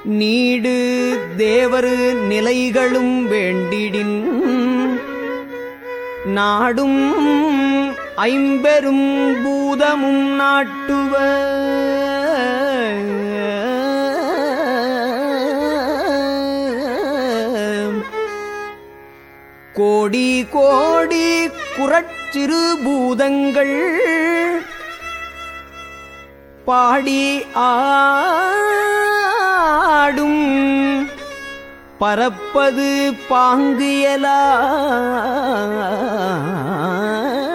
need தேவரு நிலைகளும் வேண்டிடின் நாடும் ஐம்பெரும் பூதமும் நாட்டுவ கோடி கோடி குறச்சிறு பூதங்கள் பாடி ஆடும் பரப்பது பாங்கியலா